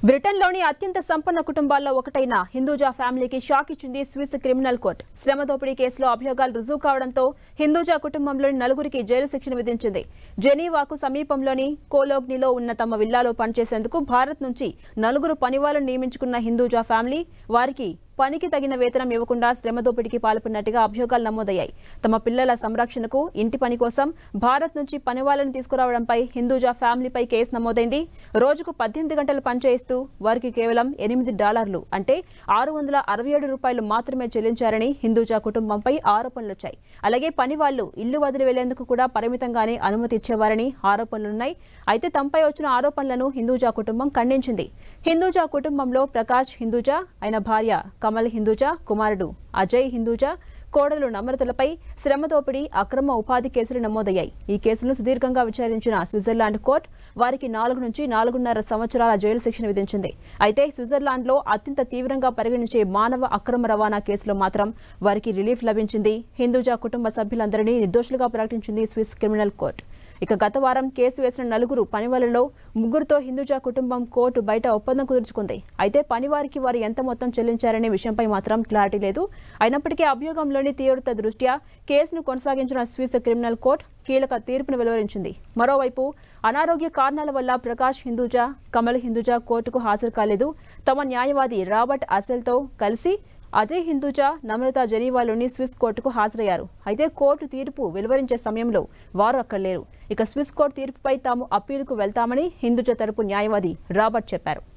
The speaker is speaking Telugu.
బ్రిటన్లోని అత్యంత సంపన్న కుటుంబాల్లో ఒకటైన హిందూజా ఫ్యామిలీకి షాక్ ఇచ్చింది స్విస్ క్రిమినల్ కోర్టు శ్రమ దోపిడీ కేసులో అభియోగాలు రుజువు కావడంతో హిందూజా కుటుంబంలోని నలుగురికి జైలు శిక్షను విధించింది జెనీవాకు సమీపంలోని కోలోగ్నిలో ఉన్న తమ విల్లాలో పనిచేసేందుకు భారత్ నుంచి నలుగురు పనివాళ్లను నియమించుకున్న హిందూజా ఫ్యామిలీ వారికి పనికి తగిన వేతనం ఇవ్వకుండా శ్రమ దోపిడీకి పాల్పడినట్టుగా అభియోగాలు నమోదయ్యాయి తమ పిల్లల సంరక్షణకు ఇంటి పని కోసం భారత్ నుంచి పనివాళ్లను తీసుకురావడంపై హిందూజా ఫ్యామిలీపై కేసు నమోదైంది రోజుకు పద్దెనిమిది గంటలు పనిచేయిస్తూ వారికి కేవలం ఎనిమిది డాలర్లు అంటే ఆరు వందల అరవై ఏడు రూపాయలు మాత్రమే చెల్లించారని హిందూజా కుటుంబంపై ఆరోపణలొచ్చాయి అలాగే పని వాళ్ళు ఇల్లు వదిలి వెళ్లేందుకు కూడా పరిమితంగానే అనుమతి ఇచ్చేవారని ఆరోపణలున్నాయి అయితే తమపై వచ్చిన ఆరోపణలను హిందూజా కుటుంబం ఖండించింది హిందూజా కుటుంబంలో ప్రకాష్ హిందూజా ఆయన భార్య కమల్ హిందూజా కుమారుడు అజయ్ హిందూజా కోడలు నమ్రతలపై శ్రమ దోపిడీ అక్రమ ఉపాధి కేసులు నమోదయ్యాయి ఈ కేసును సుదీర్ఘంగా విచారించిన స్విట్జర్లాండ్ కోర్టు వారికి నాలుగు నుంచి నాలుగున్నర సంవత్సరాల జైలు శిక్షణ విధించింది అయితే స్విట్జర్లాండ్లో అత్యంత తీవ్రంగా పరిగణించే మానవ అక్రమ రవాణా కేసులో మాత్రం వారికి రిలీఫ్ లభించింది హిందూజా కుటుంబ సభ్యులందరినీ నిర్దోషులుగా ప్రకటించింది స్విస్ క్రిమినల్ కోర్టు ఇక గత వారం కేసు వేసిన నలుగురు పనివాళ్లలో ముగ్గురుతో హిందూజా కుటుంబం కోర్టు బయట ఒప్పందం కుదుర్చుకుంది అయితే పనివారికి వారు ఎంత మొత్తం చెల్లించారనే విషయంపై మాత్రం క్లారిటీ లేదు అయినప్పటికీ అభియోగంలోని తీవ్రత దృష్ట్యా కేసును కొనసాగించిన స్విస్ క్రిమినల్ కోర్టు కీలక తీర్పును వెలువరించింది మరోవైపు అనారోగ్య కారణాల వల్ల ప్రకాష్ హిందూజా కమల్ హిందూజా కోర్టుకు హాజరు కాలేదు తమ న్యాయవాది రాబర్ట్ అసెల్తో కలిసి అజయ్ హిందూజా నమ్రత జెనీవాలోని స్విస్ కోర్టుకు హాజరయ్యారు అయితే కోర్టు తీర్పు వెలువరించే సమయంలో వారు అక్కడ లేరు ఇక స్విస్ కోర్టు తీర్పుపై తాము అప్పీలుకు వెళ్తామని హిందూజా తరపు న్యాయవాది రాబర్ట్ చెప్పారు